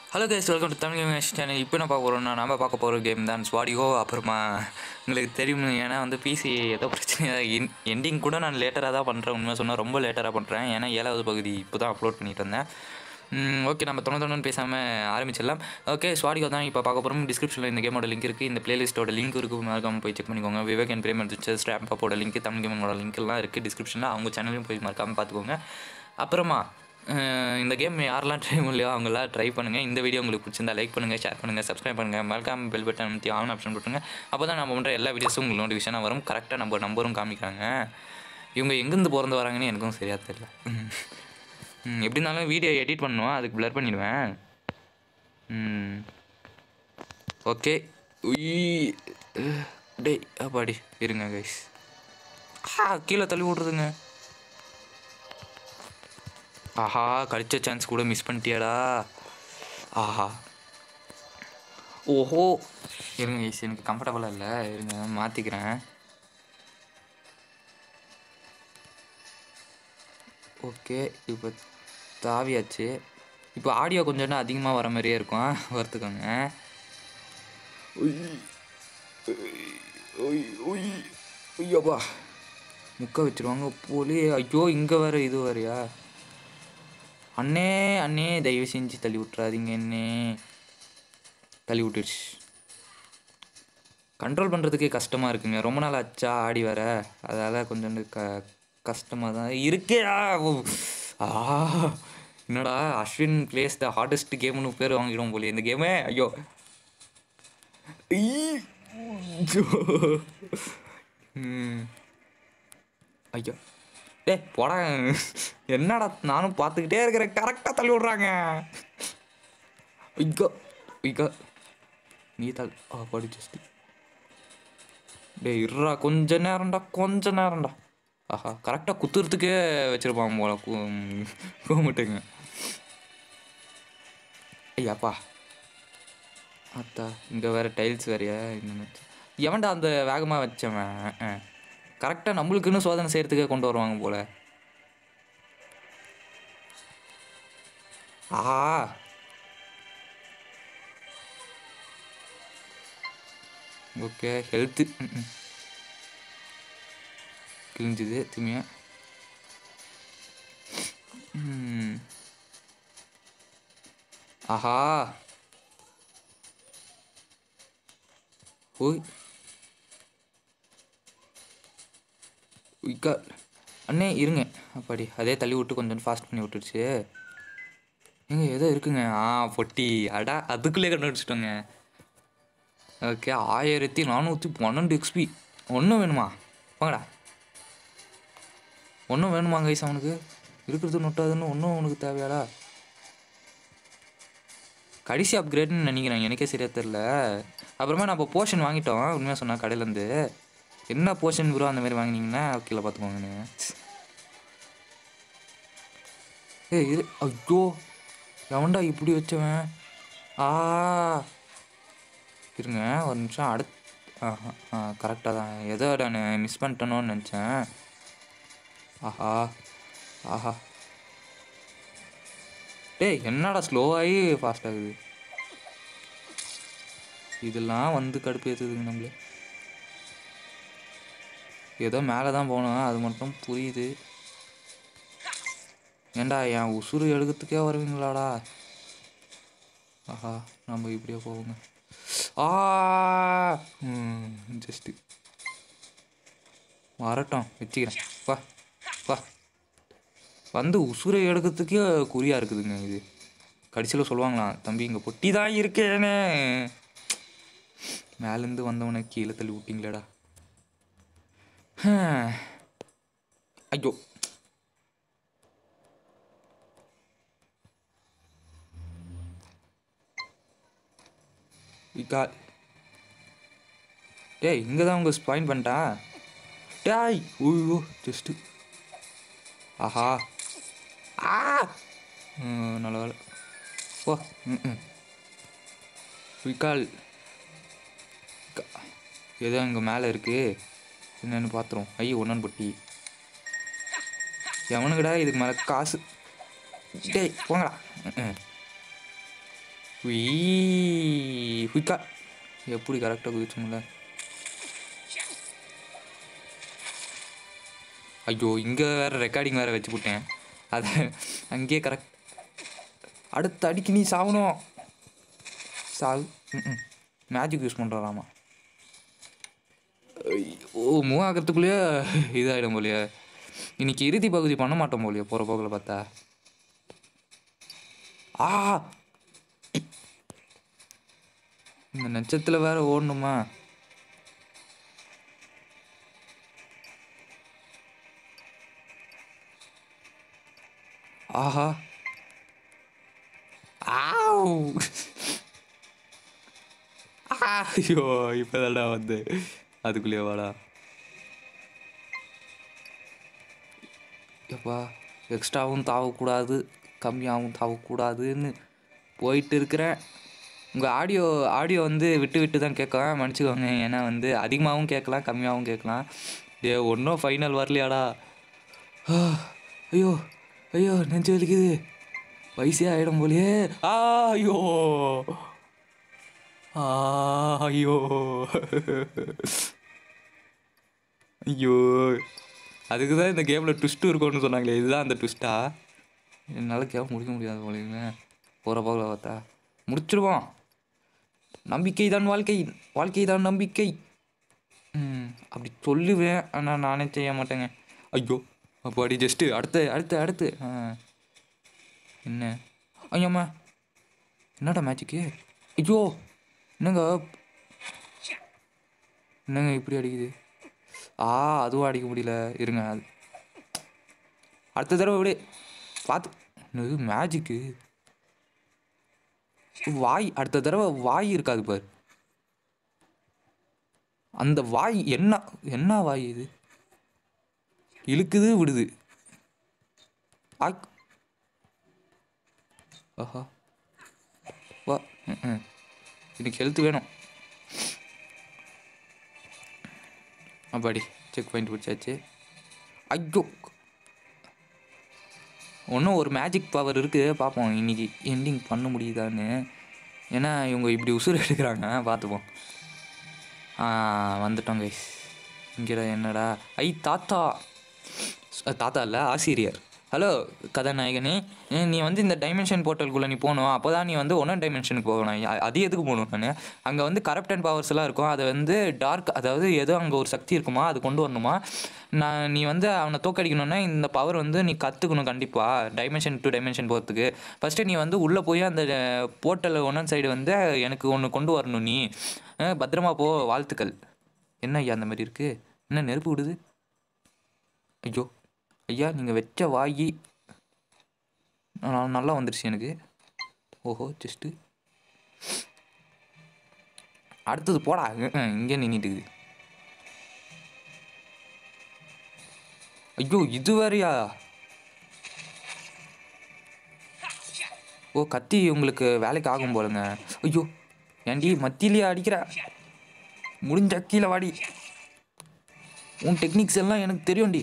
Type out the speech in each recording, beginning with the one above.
Hello guys welcome to Tamil game channel இப்போ என்ன பார்க்க போகிறோம்னா நம்ம பார்க்க போகிற கேம் தான் ஸ்வாடியோ அப்புறமா உங்களுக்கு தெரியும் ஏன்னா வந்து பிசி ஏதோ பிரச்சனை எண்டிங் கூட நான் லேட்டராக தான் பண்ணுறேன் உண்மை சொன்னால் ரொம்ப லேட்டராக பண்ணுறேன் ஏன்னா ஏழாவது பகுதி இப்போ தான் அப்லோட் பண்ணிட்டு இருந்தேன் ஓகே நம்ம தொண்ணு தொண்ணு பேசாமல் ஆரம்பிச்சிடலாம் ஓகே ஸ்வாடிகோ தான் இப்போ பார்க்க போகிறோம் டிஸ்கிரிப்ஷனில் இந்த கேமோட லிங்க் இருக்குது இந்த பிளேலிஸ்ட்டோட லிங்க் இருக்குது மறக்காம போய் செக் பண்ணிக்கோங்க விவேக் அண்ட் பிரேமர் செஸ் ஸ்டாம்பாப்போட லிங்க் தமிழ் கேமோட லிங்க் எல்லாம் இருக்குது டிஸ்கிரிப்ஷனில் அவங்க சேனலையும் போய் மறக்காமல் பார்த்துக்கோங்க அப்புறமா அஹ் இந்த கேம் யாரெல்லாம் ட்ரை பண்ணலையோ அவங்களாம் ட்ரை பண்ணுங்கள் இந்த வீடியோ உங்களுக்கு பிடிச்சிருந்தா லைக் பண்ணுங்கள் ஷேர் பண்ணுங்கள் சப்ஸ்கிரைப் பண்ணுங்கள் மறக்காம பெல் பட்டன் அமைத்தி ஆன் ஆப்ஷன் போட்டுருங்க அப்போ தான் நம்ம பண்ணுற எல்லா வீடியோஸும் உங்களுக்கு நோட்டிஃபிகேஷனாக வரும் கரெக்டாக நம்ம நம்பரும் காமிக்கிறாங்க இவங்க எங்கேருந்து பிறந்து வராங்கன்னு எனக்கும் சரியாக தெரியல ம், எப்படி இருந்தாலும் வீடியோ எடிட் பண்ணுவோம் அதுக்கு ப்ளர் பண்ணிடுவேன் ம் ஓகே உய் டேய் அப்பாடி இருங்க கைஸ் ஆ கீழே தள்ளி விட்றதுங்க ஆஹா கடிச்ச சான்ஸ் கூட மிஸ் பண்ணிட்டியாடா ஆஹா ஓஹோ இருங்க கைஸ் எனக்கு கம்ஃபர்டபுளாக இல்லை இருங்க மாற்றிக்கிறேன் ஓகே இப்போ தாவியாச்சு இப்போ ஆடியோ கொஞ்சம் இன்னும் அதிகமாக வர மாதிரியே இருக்கும் வறுத்துக்கோங்க ஐயோப்பா முக்க வச்சிருவாங்க போலி ஐயோ இங்கே வேற இது வேறையா அண்ணே அண்ணே தயவு செஞ்சு தள்ளி விட்றாதீங்க அண்ணே தள்ளி விட்டுடுச்சு கண்ட்ரோல் பண்ணுறதுக்கே கஷ்டமாக இருக்குங்க ரொம்ப நாள் ஆச்சா ஆடி வர அதால் கொஞ்சோண்டு க கஷ்டமாக தான் இருக்கேடா ஓ. ஆ என்னடா அஸ்வின் பிளேஸ் த ஹார்டஸ்ட் கேம்னு பேர் வாங்கிடும் போல இந்த கேமே ஐயோ ஈ. ஐயோ. ம். ஐயோ டேய் போடா என்னடா நானும் பார்த்துக்கிட்டே இருக்கிறேன் கரெக்டாக தள்ளி விட்றாங்க ஐயோ ஐயோ நீ தள் ஆ படி ஜஸ்ட் டேய் இருடா கொஞ்ச நேரம்டா கொஞ்ச நேரம்டா ஆஹா கரெக்டாக குத்துறதுக்கே வச்சுருப்பான் போல கூமிட்டுங்க ஐயாப்பா அத்தா இங்கே வேறு டைல்ஸ் வேறையா இன்னும் எவன்டா அந்த வேகமாக வச்சவன் கரெக்டாக நம்மளுக்குன்னு சோதனை செய்கிறதுக்கே கொண்டு வருவாங்க போல ஆஹா ஓகே ஹெல்த்து கிழிஞ்சுது திரும்பியா ம். ஆஹா ஓய் உய்க்கா அண்ணே இருங்க அப்பாடி அதே தள்ளி விட்டு கொஞ்சம் ஃபாஸ்ட் பண்ணி விட்டுருச்சு ஏங்க ஏதோ இருக்குங்க ஆ பொட்டி அடா அதுக்குள்ளே கண்டுபிடிச்சிட்டோங்க ஓகே ஆயிரத்தி நானூற்றி பன்னெண்டு எக்ஸ்பி ஒன்றும் வேணுமா வாங்கடா ஒன்றும் வேணுமா கைஸ் அவனுக்கு இருக்கிறது நொட்டாதுன்னு ஒன்றும் அவனுக்கு தேவையாடா கடைசி அப்கிரேட்னு நினைக்கிறேன் எனக்கே சரியாக தெரில அப்புறமா நம்ம போர்ஷன் வாங்கிட்டோம் உண்மையாக சொன்னால் கடையிலேருந்து என்ன போர்ஷன் ப்ரோ அந்த மாதிரி வாங்கினீங்கன்னா கீழே பார்த்துக்கோங்க ஏய் இரு ஐயோ எவன்டா இப்படி வச்சவன் ஆ இருங்க ஒரு நிமிஷம் அடுத் ஆஹா ஆ கரெக்டாக தான் ஏதோ நான் மிஸ் பண்ணிட்டேனோன்னு நினச்சேன் ஆஹா ஆஹா டேய் என்னடா ஸ்லோவாகி ஃபாஸ்ட் ஆகுது இதெல்லாம் வந்து கடுப்பு ஏற்றுதுங்க நம்மளே ஏதோ மேலே தான் போகணும் அது மட்டும் புரியுது ஏண்டா என் உசுறு எடுக்கிறதுக்கே வருவீங்களாடா ஆஹா நம்ம இப்படியே போவோங்க ஆ ஜஸ்ட்டு வரட்டும் வச்சுக்கிறேன் வா வா வந்து உசுரை எடுக்கிறதுக்கே குறியாக இருக்குதுங்க இது கடைசியில் சொல்லுவாங்களாம் தம்பி இங்கே பொட்டி தான் இருக்கேனே மேலேருந்து வந்தவனை கீழே தள்ளி விட்டீங்களேடா ஹம். ஐயோ இக்கா டேய் இங்கே தான் உங்கள் ஸ்பாயின் பண்ணிட்டா டேய் ஓய்யோ ஜஸ்ட்டு ஆஹா ஆ ம், நல்ல வேலை ஓ ம் ம் விக்கால் ஏதோ இங்கே மேலே இருக்குது என்னன்னு பார்த்துரும் ஐயோ ஒன்று பொட்டி எவனுக்குடா இதுக்கு மேலே காசு டேய் போங்கடா ம், ம். குயிக்கா எப்படி கரெக்டாக குதிச்சுங்கள ஐயோ இங்கே வேறு ரெக்கார்டிங் வேறு வச்சு விட்டேன் அதை அங்கேயே கரெக்ட் அடுத்த அடிக்கு நீ சாகணும் சாவு ம் மேஜிக் யூஸ் பண்ணுறாமா ஓ மூவ் ஆகிறதுக்குள்ளேயே இதாகிடும் போலியே இன்னைக்கு இறுதி பகுதி பண்ண மாட்டோம் போலியே போகிற போக்கில் பார்த்தா ஆ இந்த நட்சத்திரம் வேற ஓடணுமா ஆஹா ஆவ் ஐயோ இப்போதான்டா வந்து அதுக்குள்ளேயே வாடா எப்பா எக்ஸ்ட்ராவும் தாவக்கூடாது கம்மியாகவும் தாவக்கூடாதுன்னு போயிட்டு இருக்கிறேன் உங்கள் ஆடியோ ஆடியோ வந்து விட்டு விட்டு தான் கேட்கும் மன்னிச்சுக்கோங்க ஏன்னா வந்து அதிகமாகவும் கேட்கலாம் கம்மியாகவும் கேட்கலாம் டே ஒன்றும் ஃபைனல் வரலையாடா ஆ, ஐயோ ஐயோ நெஞ்சு வலிக்குது வயசே ஆகிடும் போலியே ஆ ஐயோ ஆ ஐயோ ஐயோ அதுக்கு தான் இந்த கேமில் ட்விஸ்ட்டு இருக்கும்னு சொன்னாங்களே இதுதான் அந்த ட்விஸ்ட்டா என்னால் கேம் முடிக்க முடியாது போலீங்க போகிற போகிற பார்த்தா முடிச்சிருவோம் நம்பிக்கை தான் வாழ்க்கை வாழ்க்கை தான் நம்பிக்கை ம் அப்படி சொல்லுவேன் ஆனால் நானே செய்ய மாட்டேங்க ஐயோ அப்போ அடி ஜஸ்ட்டு அடுத்து அடுத்து அடுத்து ஆ என்ன ஐயம்மா என்னடா மேட்சுக்கு ஐயோ என்னங்க என்னங்க இப்படி அடிக்குது ஆ அதுவும் அடிக்க முடியல இருங்க அது அடுத்த தடவை விடு பார்த்து இது மேஜிக்கு வாய் அடுத்த தடவை வாய் இருக்காது பாரு அந்த வாய் என்ன என்ன வாய் இது இழுக்குது விடுது ஆக் ஆஹா வா ம், ம். எனக்கு ஹெல்த் வேணும் அப்பாடி செக் பாயிண்ட் பிடிச்சாச்சு ஐயோ இன்னும் ஒரு மேஜிக் பவர் இருக்குது பார்ப்போம் இன்னைக்கு எண்டிங் பண்ண முடியுதான்னு ஏன்னா இவங்க இப்படி உசுறு எடுக்கிறாங்க பார்த்துப்போம் ஆ வந்துட்டோம் கைஸ் இங்கடா என்னடா ஐ தாத்தா ஸ்- தாத்தா இல்லை ஆசிரியர் ஹலோ கதாநாயகனே ஏ, நீ வந்து இந்த டைமென்ஷன் போர்ட்டலுக்குள்ளே நீ போகணும் அப்போ தான் நீ வந்து ஒன்றும் டைமென்ஷனுக்கு போகணும் அ- அது எதுக்கு போகணும் நான் அங்கே வந்து கரப்ட் அண்ட் பவர்ஸ் எல்லாம் இருக்கும் அதை வந்து டார்க் அதாவது ஏதோ அங்கே ஒரு சக்தி இருக்குமா அது கொண்டு வரணுமா நான் நீ வந்து அவனை தோக்கடிக்கணும்னா இந்த பவர் வந்து நீ கற்றுக்கணும் கண்டிப்பாக டைமென்ஷன் டு டைமென்ஷன் போகிறதுக்கு ஃபஸ்ட்டு நீ வந்து உள்ளே போய் அந்த போர்ட்டல் ஒன்னன் சைடு வந்து எனக்கு ஒன்று கொண்டு வரணும் நீ அஹ், பத்திரமா போ வாழ்த்துக்கள் என்ன ஐயா அந்த மாதிரி இருக்குது என்ன நெருப்பு விடுது ஐயோ ஐயா நீங்கள் வச்ச வாயி ந- நல்லா வந்துருச்சு எனக்கு ஓஹோ ஜஸ்ட்டு அடுத்தது போடா இங்கே நின்றுட்டுக்குது ஐயோ இது வேறயா ஓ கத்தி உங்களுக்கு வேலைக்கு ஆகும் போலுங்க ஐயோ ஏன்டி மத்தியிலேயே அடிக்கிற முடிஞ்ச கீழே வாடி உன் டெக்னிக்ஸ் எல்லாம் எனக்கு தெரியும்டி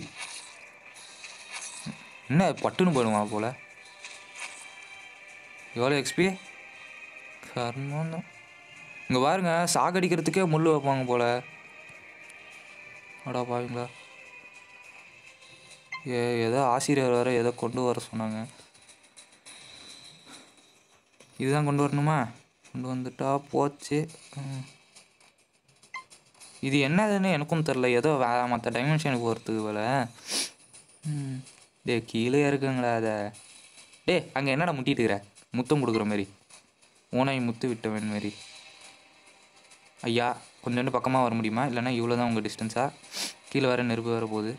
என்ன பட்டுன்னு போயிடுமா போல எவ்வளோ எக்ஸ்பி கர்மம் இங்கே பாருங்க சாகடிக்கிறதுக்கே முள் வைப்பாங்க போல அடா பாருங்களா ஏ ஏதோ ஆசிரியர் வேறு ஏதோ கொண்டு வர சொன்னாங்க இதுதான் கொண்டு வரணுமா கொண்டு வந்துட்டா போச்சு ம். இது என்னதுன்னு எனக்கும் தெரில ஏதோ வே மற்ற டைமென்ஷனுக்கு போகிறதுக்கு போல ம் டே கீழே இருக்குங்களா அதை டே அங்கே என்னடா முட்டிட்டு இருக்கிற முத்தம் கொடுக்குற மாதிரி ஓனாய் முத்து விட்டவன் மாதிரி ஐயா கொஞ்சோண்டு பக்கமாக வர முடியுமா இல்லைன்னா இவ்வளோ தான் உங்கள் டிஸ்டன்ஸா கீழே வேற நெருப்பு வேற போகுது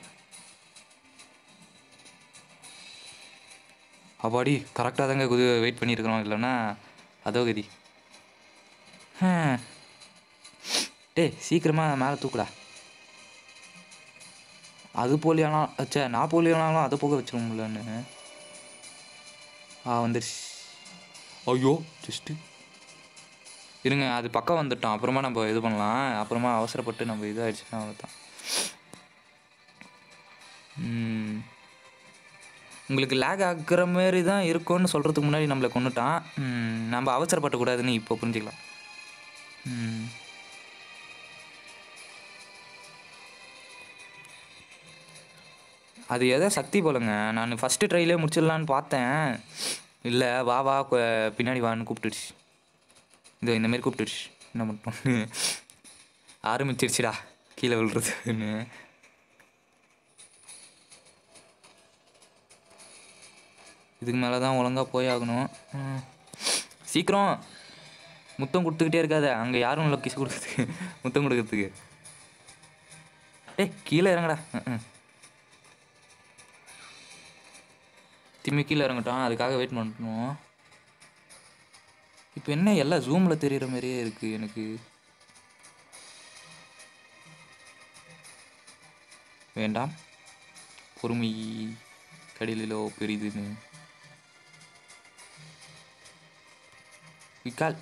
அப்பாடி கரெக்டாக தாங்க குதி வெயிட் பண்ணியிருக்கிறோம் இல்லைன்னா அதோ கதி ஹம். டேய் சீக்கிரமாக மேலே தூக்குடா அது போலியானா ச்சே நான் போலியானாலும் அதை போக வச்சிருவோம்லன்னு ஆ வந்துருச்சு ஐயோ ஜஸ்ட்டு இருங்க அது பக்கம் வந்துட்டோம் அப்புறமா நம்ம இது பண்ணலாம் அப்புறமா அவசரப்பட்டு நம்ம இதாகிடுச்சுன்னா அவ்வளோதான் ம். உங்களுக்கு லேக் ஆகுற மாரி தான் இருக்கும்னு சொல்கிறதுக்கு முன்னாடி நம்மளை கொண்டுட்டான் ம், நம்ம அவசரப்படக்கூடாதுன்னு இப்போ புரிஞ்சுக்கலாம் ம். அது எதோ சக்தி போலங்க நான் ஃபஸ்ட்டு ட்ரைலே முடிச்சிடலான்னு பார்த்தேன் இல்லை வா வா கொ- பின்னாடி வான்னு கூப்பிட்டுடுச்சு இது இந்தமாரி கூப்பிட்டுடுச்சு என்ன மட்டும் ஆரம்பிச்சிருச்சுடா கீழே விழுறதுன்னு இதுக்கு மேலே தான் ஒழுங்காக போய் ஆகணும் ம். சீக்கிரம் முத்தம் கொடுத்துக்கிட்டே இருக்காத அங்கே யாரும் இல்லை கிஸ் கொடுக்குறதுக்கு முத்தம் கொடுக்கறதுக்கு ஏய் கீழே இறங்கடா ம், ம். திரும்பி கீழே இறங்கட்டும் அதுக்காக வெயிட் பண்ணணும் இப்போ என்ன எல்லாம் ஜூமில் தெரியுற மாதிரியே இருக்குது எனக்கு வேண்டாம் பொறுமை கடலிலோ பெரிதுன்னு விக்கால்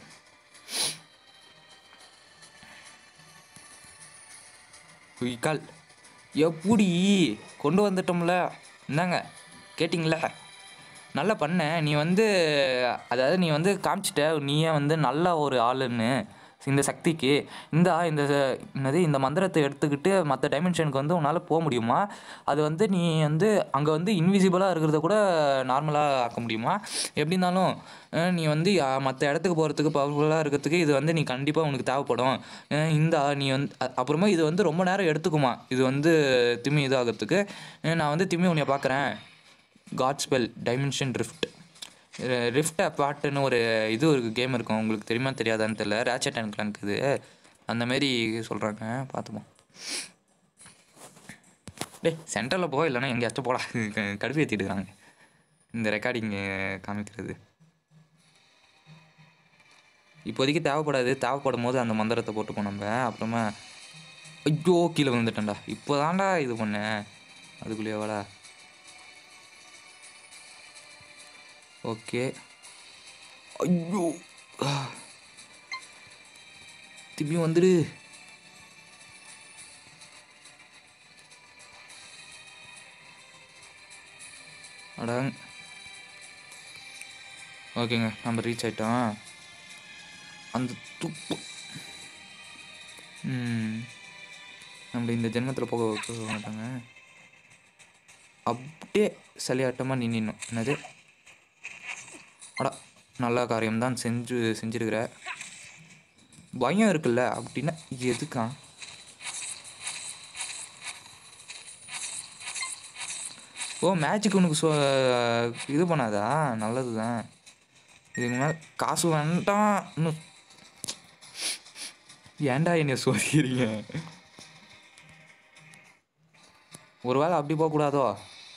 விக்கால் எப்படி கொண்டு வந்துட்டோம்ல என்னங்க கேட்டிங்களா நல்லா பண்ண நீ வந்து அதாவது நீ வந்து காமிச்சிட்ட நீயே வந்து நல்ல ஒரு ஆளுன்னு இந்த சக்திக்கு இந்த இந்த என்னது இந்த மந்திரத்தை எடுத்துக்கிட்டு மற்ற டைமென்ஷனுக்கு வந்து உன்னால் போக முடியுமா அது வந்து நீ வந்து அங்கே வந்து இன்விசிபிளாக இருக்கிறத கூட நார்மலாக ஆக்க முடியுமா எப்படி இருந்தாலும் அஹ், நீ வந்து மற்ற இடத்துக்கு போகிறதுக்கு பவர்ஃபுல்லாக இருக்கிறதுக்கு இது வந்து நீ கண்டிப்பாக உனக்கு தேவைப்படும் அஹ், இந்த நீ வந்து அ- அப்புறமா இது வந்து ரொம்ப நேரம் எடுத்துக்குமா இது வந்து திரும்பி இதாகிறதுக்கு அஹ், நான் வந்து திரும்பி உன்னை பார்க்குறேன் god spell dimension rift rift அப்பார்ட்னு ஒரு இது ஒரு கேம் இருக்கும் உங்களுக்கு தெரியுமா தெரியாதான்னு தெரியல ரேச்சட் அண்ட் கிளாங்க் இது அந்த மாரி சொல்கிறாங்க பார்த்துப்போம் டேய் சென்டரில் போ இல்லைன்னா எங்கேயாச்சும் போடா க- கடுப்பு ஏற்றிட்டு இருக்காங்க இந்த ரெக்கார்டிங் காமிக்கிறது இப்போதைக்கு தேவைப்படாது தேவைப்படும் போது அந்த மந்திரத்தை போட்டுப்போம் நம்ம அப்புறமா ஐயோ கீழே விழுந்துட்டேன்டா இப்போ தான்டா இது பண்ணேன் அதுக்குள்ளேயே வாடா ஓகே ஐயோ ஆ. திரும்பியும் வந்துடு அடாங் ஓகேங்க நம்ம ரீச் ஆயிட்டோம் அந்த துப்பு ம் நம்ம இந்த ஜென்மத்தில் போக போக மாட்டாங்க அப்படியே சலியாட்டமாக நின்னும் என்னது அடா நல்ல காரியம்தான் செஞ்சு செஞ்சிருக்கிற பயம் இருக்குல்ல அப்படின்னா எதுக்கா ஓ மேட்சுக்கு உனக்கு சொ இது பண்ணாதா நல்லது தான் இதுக்கு மேலே காசு வேண்டாம் இன்னும் ஏன்டா என்னை சோதிக்கிறீங்க ஒருவேளை அப்படி போகக்கூடாதோ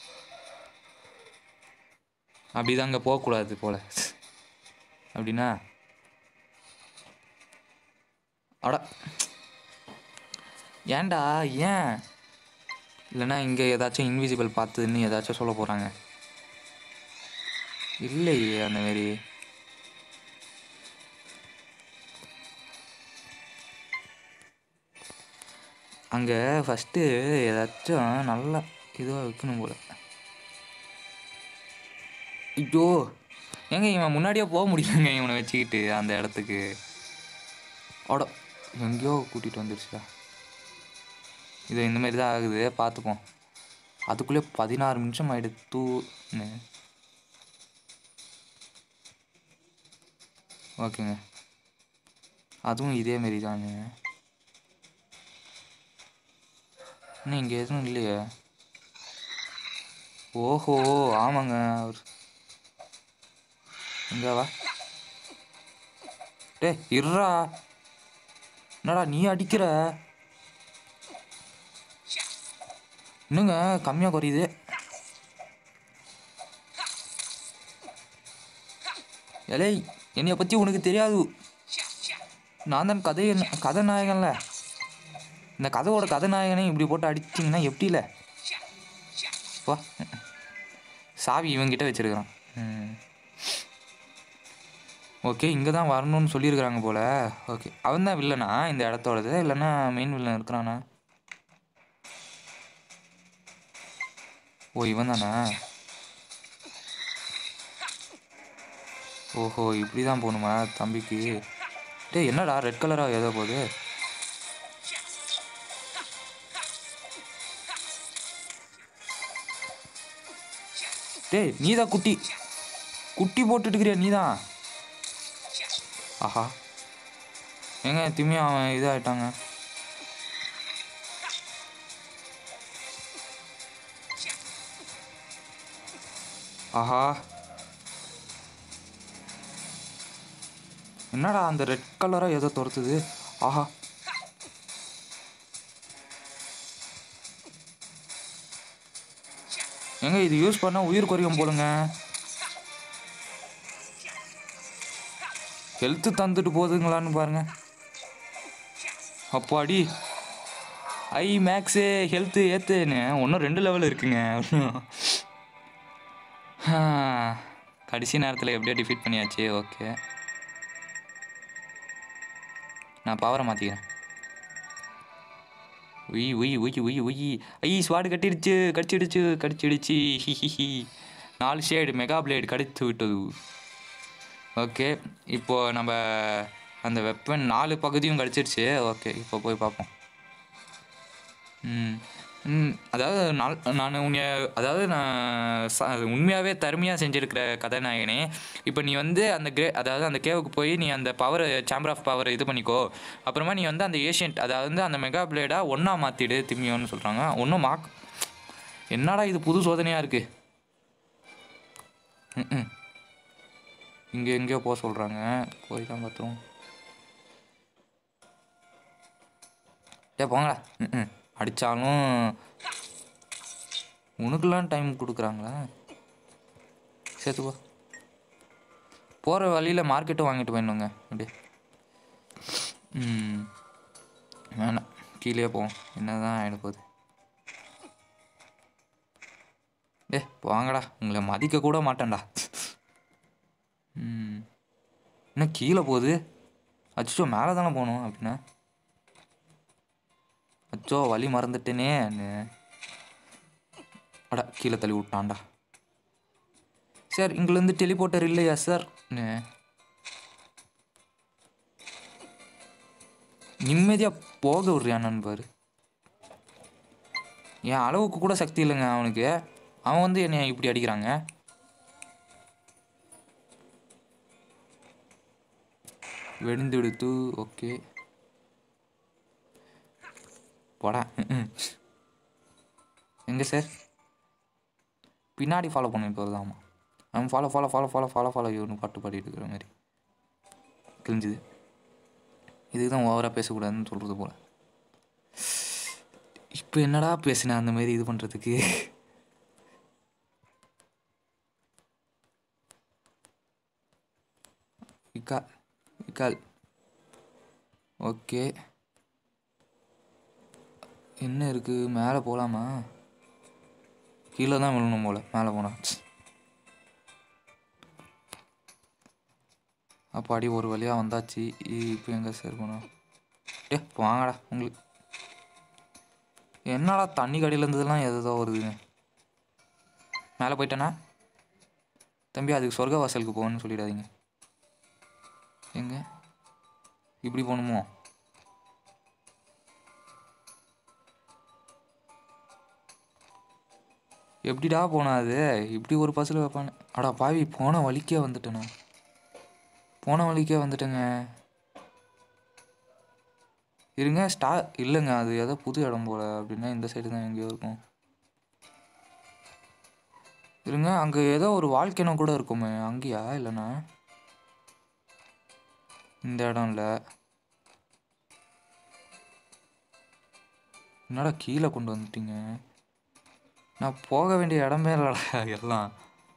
அப்படிதாங்க போகக்கூடாது போல அப்படின்னா அட ஏன்டா ஏன் இல்லைன்னா இங்கே ஏதாச்சும் இன்விசிபிள் பார்த்ததுன்னு ஏதாச்சும் சொல்ல போகிறாங்க இல்லையே அந்த மாரி அங்கே ஃபஸ்ட்டு ஏதாச்சும் நல்லா இதுவாக வைக்கணும் போல ஐயோ ஏங்க இவன் முன்னாடியே போக முடியலங்க இவனை வச்சுக்கிட்டு அந்த இடத்துக்கு அட எங்கேயோ கூட்டிகிட்டு வந்துருச்சுடா இது இந்த மாதிரி தான் ஆகுது பார்த்துப்போம் அதுக்குள்ளே பதினாறு நிமிஷம் ஆகிடுத்துன்னு ஓகேங்க அதுவும் இதே மாரி தாங்க இன்னும் இங்கே எதுவும் இல்லையே ஓஹோ ஆமாங்க அவர் எங்க வா டேய் இருடா என்னடா நீ அடிக்கிற இன்னுங்க கம்மியாக குறையுது எலை என்னைய பற்றி உனக்கு தெரியாது நான் தான் கதை கதாநாயகன்ல இந்த கதையோட கதாநாயகனை இப்படி போட்டு அடிச்சிங்கன்னா எப்படில வா சாவி இவங்கிட்ட வச்சிருக்கிறான் ம் ஓகே இங்கே தான் வரணும்னு சொல்லியிருக்கிறாங்க போல் ஓகே அவன் தான் வில்லனா இந்த இடத்தோடது இல்லைன்னா மெயின் வில்லன் இருக்கிறானா ஓ இவன் தானா ஓஹோ இப்படி தான் போகணுமா தம்பிக்கு டேய் என்னடா ரெட் கலராக ஏதோ போகுது டேய் நீதான் குட்டி குட்டி போட்டுட்டு இருக்கிறியா நீதான் ஆஹா ஏங்க திரும்பியும் அவன் இதாகிட்டாங்க ஆஹா என்னடா அந்த ரெட் கலராக ஏதோ துரத்துது ஆஹா ஏங்க இது யூஸ் பண்ணா உயிர் குறையும் போலுங்க ஹெல்த்து தந்துட்டு போகுதுங்களான்னு பாருங்க அப்பாடி ஐ மேக்ஸு ஹெல்த்து ஏற்றுன்னு இன்னும் ரெண்டு லெவல் இருக்குங்க ஆ, கடைசி நேரத்தில் எப்படியோ டிஃபீட் பண்ணியாச்சு ஓகே நான் பவரை மாற்றிக்கிறேன் உய் உய் உய் உய் உய் ஐ ஸ்வாடு கட்டிடுச்சு கடிச்சிடுச்சு கடிச்சிடுச்சு ஹிஹிஹி நாலு ஷேடு மெகா பிளேடு கடித்து விட்டது ஓகே இப்போது நம்ம அந்த வெப்பன் நாலு பகுதியும் கடிச்சிருச்சு ஓகே இப்போ போய் பார்ப்போம் ம் ம் அதாவது நான் நான் உன்னை அதாவது நான் ச உண்மையாகவே தருமையாக செஞ்சுருக்கிற கதாநாயகனே இப்போ நீ வந்து அந்த கிரே அதாவது அந்த கேவுக்கு போய் நீ அந்த பவர் சேம்பர் ஆஃப் பவர் இது பண்ணிக்கோ அப்புறமா நீ வந்து அந்த ஏஷியன்ட் அதாவது வந்து அந்த மெகா பிளேடாக ஒன்றா மாற்றிடு திம்மியோன்னு சொல்கிறாங்க ஒன்றும் மாக் என்னடா இது புது சோதனையாக இருக்குது ம் இங்கே எங்கேயோ போக சொல்கிறாங்க போய் தான் பார்த்துருவோம் ஏ போங்களா ம் அடித்தாலும் உனக்குலாம் டைம் கொடுக்குறாங்களா சேர்த்து போ போகிற வழியில் மார்க்கெட்டும் வாங்கிட்டு போயிடணுங்க அப்படியே ம் வேணாம் கீழே போவோம் என்ன தான் ஆகிட போகுது டே வாங்கடா உங்களை மதிக்க கூட மாட்டேன்டா ம் என்ன கீழே போகுது அச்சோ மேலே தானே போகணும் அப்படின்னா அச்சோ வழி மறந்துட்டேனே அட கீழே தள்ளி விட்டான்டா சார் இங்கேருந்து டெலிபோர்ட்டர் இல்லையா சார் நிம்மதியாக போக விட்றியான்னு பாரு என் அளவுக்கு கூட சக்தி இல்லைங்க அவனுக்கு அவன் வந்து என்னை இப்படி அடிக்கிறாங்க வெடிந்துடுத்து ஓகே போடா எங்கே சார் பின்னாடி ஃபாலோ பண்ணிட்டு வருதாமா அவன் follow follow follow follow follow follow இவனு பாட்டு பாடிட்டு இருக்கிற மாதிரி கிழிஞ்சுது இதுக்கு தான் ஓவராக பேசக்கூடாதுன்னு சொல்கிறது போல் இப்போ என்னடா பேசினேன் அந்த மாதிரி இது பண்ணுறதுக்கு இக்கா இக்கால் ஓகே என்ன இருக்குது மேலே போகலாமா கீழே தான் விழணும் போல் மேலே போனா அப்பாடி ஒரு வழியாக வந்தாச்சு இப்போ எங்கே சார் போனோம் டே வாங்கடா உங்களுக்கு என்னடா தண்ணி கடையில் இருந்ததெல்லாம் எதோ வருதுங்க மேலே போயிட்டேனா தம்பி அதுக்கு சொர்க்க வாசலுக்கு போகணும்னு சொல்லிடாதீங்க எங்க இப்படி போகணுமோ எப்படிடா போனா அது இப்படி ஒரு பஸ்ஸில் வைப்பானே அடா பாவி போன வழிக்கே வந்துட்டேண்ணா போன வழிக்கே வந்துட்டேங்க இருங்க ஸ்டா இல்லைங்க அது ஏதோ புது இடம் போல அப்படின்னா இந்த சைடு தான் எங்கேயோ இருக்கும் இருங்க அங்கே ஏதோ ஒரு வாழ்க்கைனா கூட இருக்குமே அங்கேயா இல்லைண்ணா இந்த இடம் இல்லை என்னடா கீழே கொண்டு வந்துட்டீங்க நான் போக வேண்டிய இடமே இல்லைடா எல்லாம்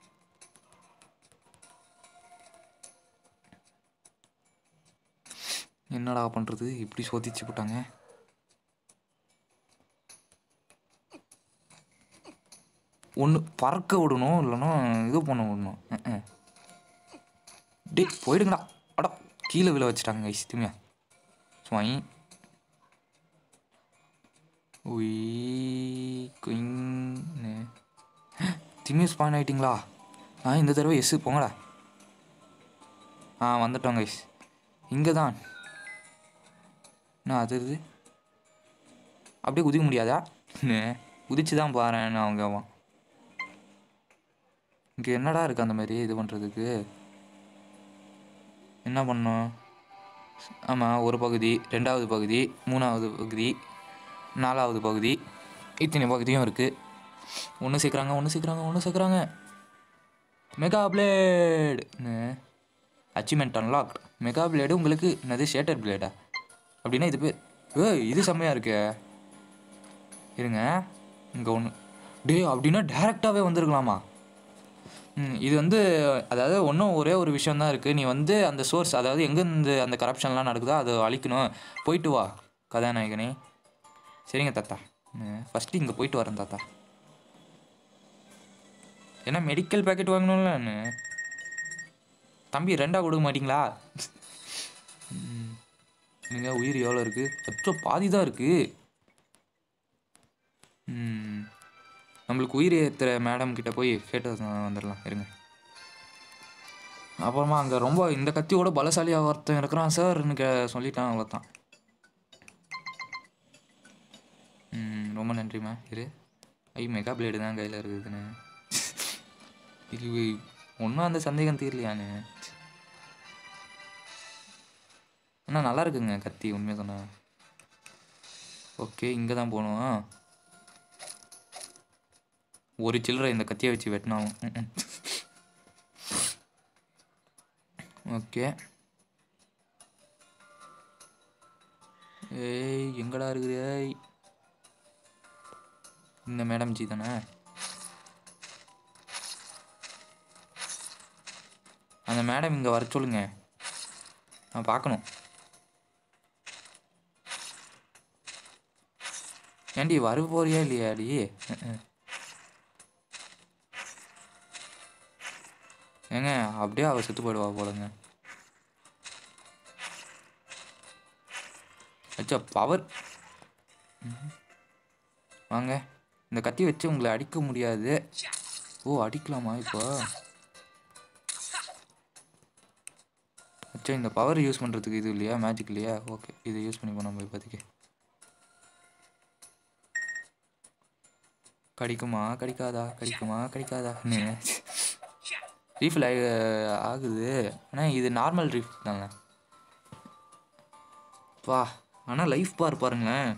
என்னடா பண்ணுறது இப்படி சோதிச்சு போட்டாங்க ஒன்று பறக்க விடணும் இல்லைன்னா இது பண்ண விடணும் ம்ம். டேய் போயிடுங்கடா அடா கீழே விழ வச்சுட்டாங்க கைஸ் திரும்பியா சுவாயி உய் குயின்னு திரும்பியும் ஸ்பான் ஆயிட்டிங்களா ஆ இந்த தடவை எஸ் போங்கடா ஆ வந்துட்டோம் கைஸ் இங்கே தான் என்ன அது இது அப்படியே குதிக்க முடியாதா குதிச்சு தான் பாறேன் அவங்க அவன் இங்கே என்னடா இருக்குது அந்த மாதிரி இது பண்ணுறதுக்கு என்ன பண்ணோம் ஆமாம் ஒரு பகுதி ரெண்டாவது பகுதி மூணாவது பகுதி நாலாவது பகுதி இத்தனை பகுதியும் இருக்குது ஒன்று சேர்க்குறாங்க ஒன்று சேர்க்குறாங்க ஒன்று சேர்க்குறாங்க mega blade achievement unlock mega blade உங்களுக்கு என்னது ஷேட்டர் பிளேடா அப்படின்னா இது பேர் ஏய் இது செம்மையாக இருக்கே இருங்க இங்கே ஒன்று டே அப்படின்னா டேரெக்டாகவே வந்திருக்கலாமா ம், இது வந்து அதாவது ஒன்றும் ஒரே ஒரு விஷயம் தான் இருக்குது நீ வந்து அந்த சோர்ஸ் அதாவது எங்கேருந்து அந்த கரப்ஷன்லாம் நடக்குதோ அதை அழிக்கணும் போயிட்டு வா கதாநாயகனே சரிங்க தாத்தா ஃபஸ்ட்டு இங்கே போயிட்டு வரேன் தாத்தா ஏன்னா மெடிக்கல் பேக்கெட் வாங்கணும்ல நானு. தம்பி ரெண்டா கொடுக்க மாட்டீங்களா நீங்கள் உயிர் எவ்வளோ இருக்குது அச்சோ பாதி தான் இருக்குது ம் நம்மளுக்கு உயிர் ஏற்றுற மேடம் கிட்ட போய் கேட்டு வந்துடலாம் இருங்க அப்புறமா அங்கே ரொம்ப இந்த கத்தியோட பலசாலியாக ஒருத்தன் இருக்கிறான் சார்னு கே சொல்லிட்டான் அவ்வளோதான் ம் ரொம்ப நன்றிம்மா இரு ஐ மெகா பிளேடு தான் கையில் இருக்குதுன்னு இது ஒன்றும் அந்த சந்தேகம் தீரலையான்னு அண்ணா நல்லா இருக்குங்க கத்தி உண்மையாக சொன்னா ஓகே இங்கே தான் போகணும் ஒரு சில்லறை இந்த கத்தியை வச்சு வெட்டினாலும் ஓகே ஏய் எங்கடா இருக்குது ஏய் இந்த மேடம் ஜி தானே அந்த மேடம் இங்கே வர சொல்லுங்க நான் பார்க்கணும் ஏண்டி வர போறியா இல்லையாடி ம்ம். ஏங்க அப்படியே அவள் செத்து போயிடுவா போலங்க அச்சா பவர் வாங்க இந்த கத்தி வச்சு உங்களை அடிக்க முடியாது ஓ அடிக்கலாமா இப்போ அச்சா இந்த பவர் யூஸ் பண்ணுறதுக்கு இது இல்லையா மேஜிக் இல்லையா ஓகே இதை யூஸ் பண்ணிப்போம் நம்ம இப்போதைக்கு கடிக்குமா கடிக்காதா கடிக்குமா கடிக்காதா ரீஃபில் ஆகுது ஆனால் இது நார்மல் ரீஃப் தாங்க பா ஆனால் லைஃப் பார் பாருங்களேன்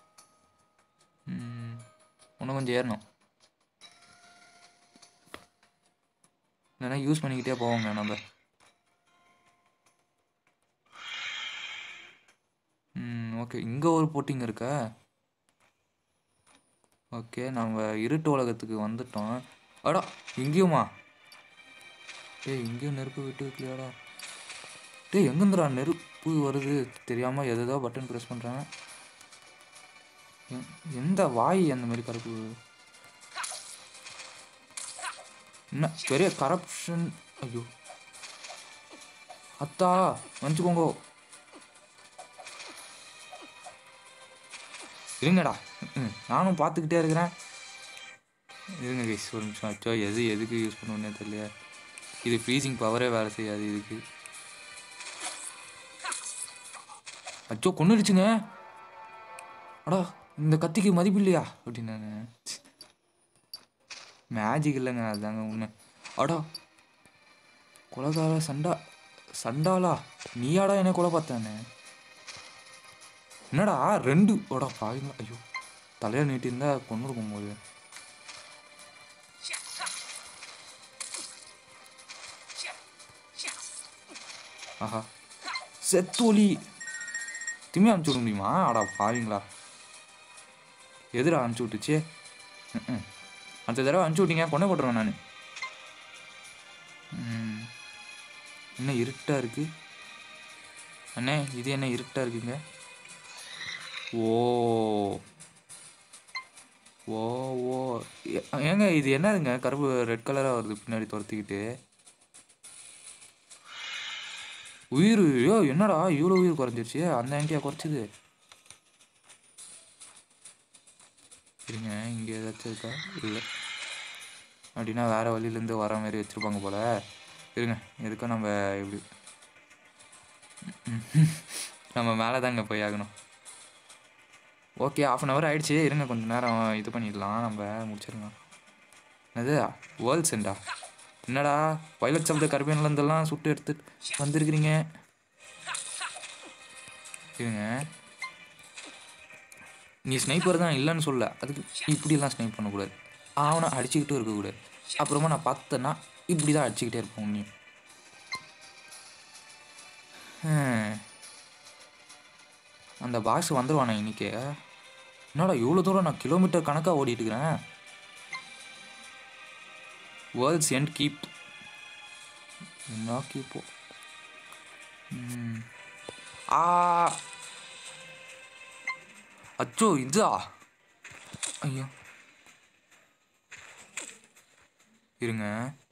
ம், இன்னும் கொஞ்சம் ஏறணும் இல்லைன்னா யூஸ் பண்ணிக்கிட்டே போவோங்க நம்ம ம் ஓகே இங்கே ஒரு போட்டிங் இருக்கா ஓகே நம்ம இருட்டு உலகத்துக்கு வந்துட்டோம் அடா இங்கேயுமா டேய் இங்கேயும் நெருப்பு விட்டு வைக்கலையாடா டேய் எங்கேருந்துடா நெருப்பு வருது தெரியாமல் எதோ பட்டன் ப்ரெஸ் பண்ணுறேன் எந்த வாய் அந்த மாதிரி கருப்பு என்ன பெரிய கரப்ஷன் ஐயோ அத்தா மன்னிச்சுக்கோங்க இருங்கடா ம், நானும் பார்த்துக்கிட்டே இருக்கிறேன் இருங்க கைஸ் ஒரு நிமிஷம் அச்சோ எது எதுக்கு யூஸ் பண்ணுவோன்னே தெரியல இது ஃப்ரீசிங் பவரே வேலை செய்யாது இதுக்கு அச்சோ கொன்னுடுச்சுங்க அடா இந்த கத்திக்கு மதிப்பு இல்லையா அப்படின்னாங்க மேஜிக் இல்லைங்க அதுதாங்க உண்மை அடா கொலகார சண்டா சண்டாளா நீயாடா என்ன கொலை பார்த்தானே என்னடா ரெண்டு ஓடா பாருங்களா ஐயோ தலையை நீட்டியிருந்தா கொண்டு இருக்கும் போது ஆஹா செத்தோலி திரும்பி அனுப்பிச்சி விட முடியுமா அடா பாவீங்களா எதிரா அனுப்பிச்சி விட்டுச்சு ம்ம். அடுத்த தடவை அனுப்பிச்சி விட்டீங்க கொண்டே போட்டுருவேன் நான் என்ன இருட்டாக இருக்கு அண்ணே இது என்ன இருட்டாக இருக்குங்க ஓ ஓ ஓ ஏ- ஏங்க இது என்னதுங்க கருப்பு ரெட் கலராக வருது பின்னாடி துரத்திக்கிட்டு உயிர் ஐயோ என்னடா இவ்வளோ உயிர் குறைஞ்சிருச்சு அந்த ஆண்டியா குறைச்சிது இருங்க இங்கே ஏதாச்சும் இருக்கா இல்லை அப்படின்னா வேறு வழியிலேருந்து வர மாதிரி வச்சுருப்பாங்க போல் இருங்க எதுக்கும் நம்ம இப்படி நம்ம மேலே தாங்க போய் ஆகணும் ஓகே ஆஃப் அன் ஹவர் ஆயிடுச்சு இருங்க கொஞ்ச நேரம் இது பண்ணிடலாம் நம்ம முடிச்சிடலாம் என்னது வேர்ல்ட் சென்டா என்னடா வயலட் சப்த கருப்பியன்லேருந்தெல்லாம் சுட்டு எடுத்து வந்திருக்கிறீங்க இருங்க நீ ஸ்னைப்பர் தான் இல்லைன்னு சொல்ல அதுக்கு இப்படிலாம் ஸ்னைப் பண்ணக்கூடாது அவனை அடிச்சுக்கிட்டும் இருக்கக்கூடாது அப்புறமா நான் பார்த்தேன்னா இப்படி தான் அடிச்சுக்கிட்டே இருப்பேன் நீ அந்த பாக்ஸ் வந்துடுவானே இன்னைக்கு என்னடா இவ்வளோ தூரம் நான் கிலோமீட்டர் கணக்காக ஓடிட்டு இருக்கிறேன் வேர்ல்ட்ஸ் எண்ட் கீப் என்ன கீப்போ ஆ அச்சோ இதா ஐயோ இருங்க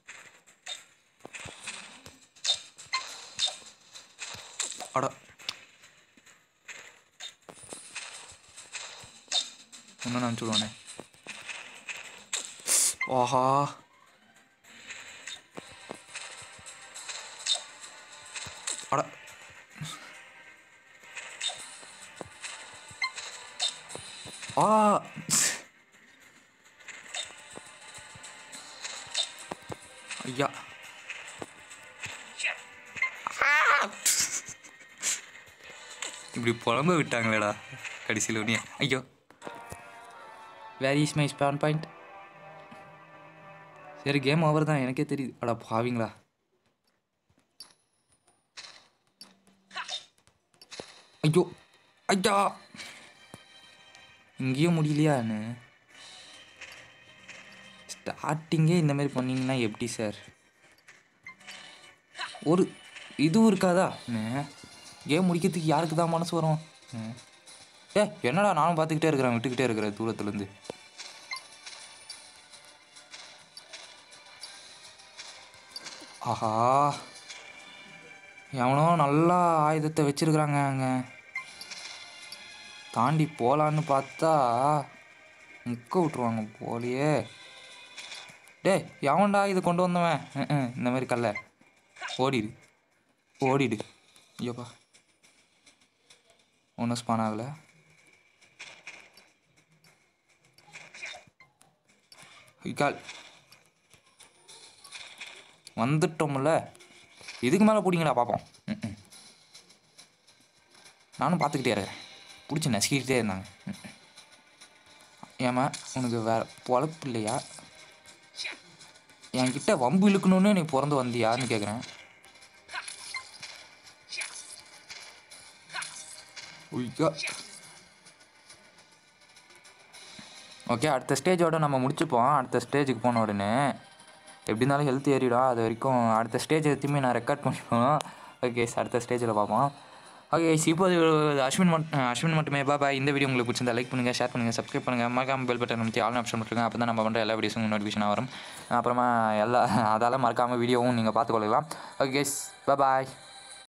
அட இன்னும் நினச்சிடுவானே ஆஹா அட ஆ ஐயா இப்படி புலம்ப விட்டாங்களேடா கடைசியில் உடனே ஐயோ where is my spawn point சரி கேம் ஓவர் தான் எனக்கே தெரியுது அடா பாவீங்களா ஐயோ ஐயா இங்கேயும் முடியலையான்னு ஸ்டார்டிங்கே இந்த மாதிரி பண்ணீங்கன்னா எப்படி சார் ஒரு இதுவும் இருக்காதா கேம் முடிக்கிறதுக்கு யாருக்கு தான் மனசு வரும் ம். ஏ என்னடா நானும் பார்த்துக்கிட்டே இருக்கிறேன் விட்டுக்கிட்டே இருக்கிறேன் தூரத்துலேருந்து ஆஹா எவனோ நல்லா ஆயுதத்தை வச்சிருக்கிறாங்க அங்கே தாண்டி போகலான்னு பார்த்தா முக்க விட்ருவாங்க போலியே டேய் எவன்டா இது கொண்டு வந்தவன் ம், ம், இந்த மாதிரி கல்ல ஓடிடு ஓடிடு ஐயோப்பா ஒன்றும் ஸ்பான் ஆகலை கால் வந்துட்டோம்ல இதுக்கு மேலே பிடிங்கடா பார்ப்போம் ம், ம். நானும் பார்த்துக்கிட்டே இருக்கேன் பிடிச்சி நசுக்கிக்கிட்டே இருந்தாங்க ம், ம். ஏம்மா உனக்கு வேற பொழப்பு இல்லையா என்கிட்ட வம்பு இழுக்கணும்னு நீ பிறந்து வந்தியான்னு கேட்குறேன் உய்யா ஓகே அடுத்த ஸ்டேஜோட நம்ம முடிச்சுப்போம் அடுத்த ஸ்டேஜுக்கு போன உடனே எப்படி இருந்தாலும் ஹெல்த் ஏறிடும் அது வரைக்கும் அடுத்த ஸ்டேஜ் எத்தையுமே நான் ரெக்கார்ட் பண்ணிப்போம் ஓகே அடுத்த ஸ்டேஜில் பார்ப்போம் ஓகே இப்போ அஸ்வின் மட் அஸ்வின் மட்டுமே பாய் இந்த வீடியோ உங்களுக்கு பிடிச்சிருந்தா லைக் பண்ணுங்கள் ஷேர் பண்ணுங்கள் சப்ஸ்கிரைப் பண்ணுங்கள் மறக்காம பெல் பட்டன் அமைத்தி ஆல் ஆப்ஷன் பண்ணுங்க அப்போ தான் நம்ம பண்ணுற எல்லா வீடியோஸும் நோட்டிஃபிகேஷன் வரும் அப்புறமா எல்லா அதால் மறக்காமல் வீடியோவும் நீங்கள் பார்த்துக்கொள்ளலாம் ஓகே பாய்